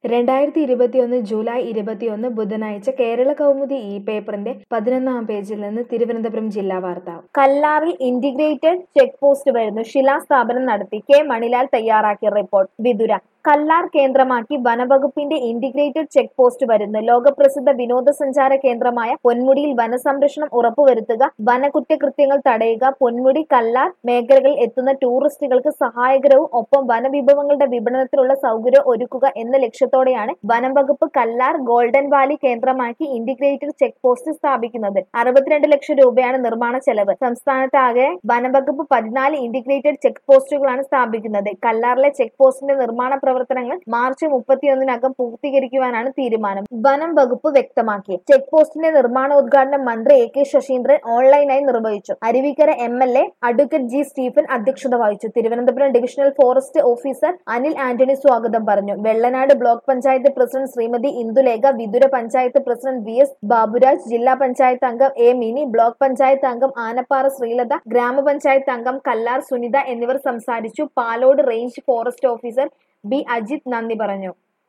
രണ്ടായിരത്തി ഇരുപത്തിയൊന്ന് ജൂലൈ ഇരുപത്തിയൊന്ന് ബുധനാഴ്ച കേരള കൗമുദി ഈ പേപ്പറിന്റെ പതിനൊന്നാം പേജിൽ നിന്ന് തിരുവനന്തപുരം ജില്ലാ വാർത്ത കല്ലാറിൽ ഇന്റിഗ്രേറ്റഡ് ചെക്ക് പോസ്റ്റ് വരുന്നു ശിലാസ്ഥാപനം നടത്തി കെ മണിലാൽ തയ്യാറാക്കിയ റിപ്പോർട്ട് വിതുര കല്ലാർ കേന്ദ്രമാക്കി വനവകുപ്പിന്റെ ഇന്റിഗ്രേറ്റഡ് ചെക്ക് പോസ്റ്റ് വരുന്നു ലോകപ്രസിദ്ധ വിനോദസഞ്ചാര കേന്ദ്രമായ പൊന്മുടിയിൽ വനസംരക്ഷണം ഉറപ്പുവരുത്തുക വനകുറ്റകൃത്യങ്ങൾ തടയുക പൊന്മുടി കല്ലാർ മേഖലകളിൽ എത്തുന്ന ടൂറിസ്റ്റുകൾക്ക് സഹായകരവും ഒപ്പം വനവിഭവങ്ങളുടെ വിപണനത്തിലുള്ള സൗകര്യം ഒരുക്കുക എന്ന ലക്ഷ്യത്തോടെയാണ് വനം വകുപ്പ് കല്ലാർ ഗോൾഡൻ വാലി കേന്ദ്രമാക്കി ഇന്റിഗ്രേറ്റഡ് ചെക്ക് പോസ്റ്റ് സ്ഥാപിക്കുന്നത് അറുപത്തിരണ്ട് ലക്ഷം രൂപയാണ് നിർമ്മാണ ചെലവ് സംസ്ഥാനത്താകെ വനംവകുപ്പ് പതിനാല് ഇന്റിഗ്രേറ്റഡ് ചെക്ക് പോസ്റ്റുകളാണ് സ്ഥാപിക്കുന്നത് കല്ലാറിലെ ചെക്ക് പോസ്റ്റിന്റെ നിർമ്മാണ പ്രവർത്തനങ്ങൾ മാർച്ച് മുപ്പത്തിയൊന്നിനകം പൂർത്തീകരിക്കുവാനാണ് തീരുമാനം വനം വകുപ്പ് വ്യക്തമാക്കി ചെക്ക് പോസ്റ്റിന്റെ നിർമ്മാണോദ്ഘാടനം മന്ത്രി എ കെ ശശീന്ദ്രൻ ഓൺലൈനായി നിർവഹിച്ചു Aruvikkara M L A advocate G Stephen അധ്യക്ഷത വഹിച്ചു Thiruvananthapuram divisional forest officer Anil Antony സ്വാഗതം പറഞ്ഞു Vellanad block panchayat president Srimathi Indulekha Vithura panchayat president V S Baburaj ജില്ലാ പഞ്ചായത്ത് അംഗം എ മിനി ബ്ലോക്ക് പഞ്ചായത്ത് അംഗം ആനപ്പാറ ശ്രീലത ഗ്രാമപഞ്ചായത്ത് അംഗം കല്ലാർ സുനിത എന്നിവർ സംസാരിച്ചു Palode range forest officer B Ajith നന്ദി പറഞ്ഞു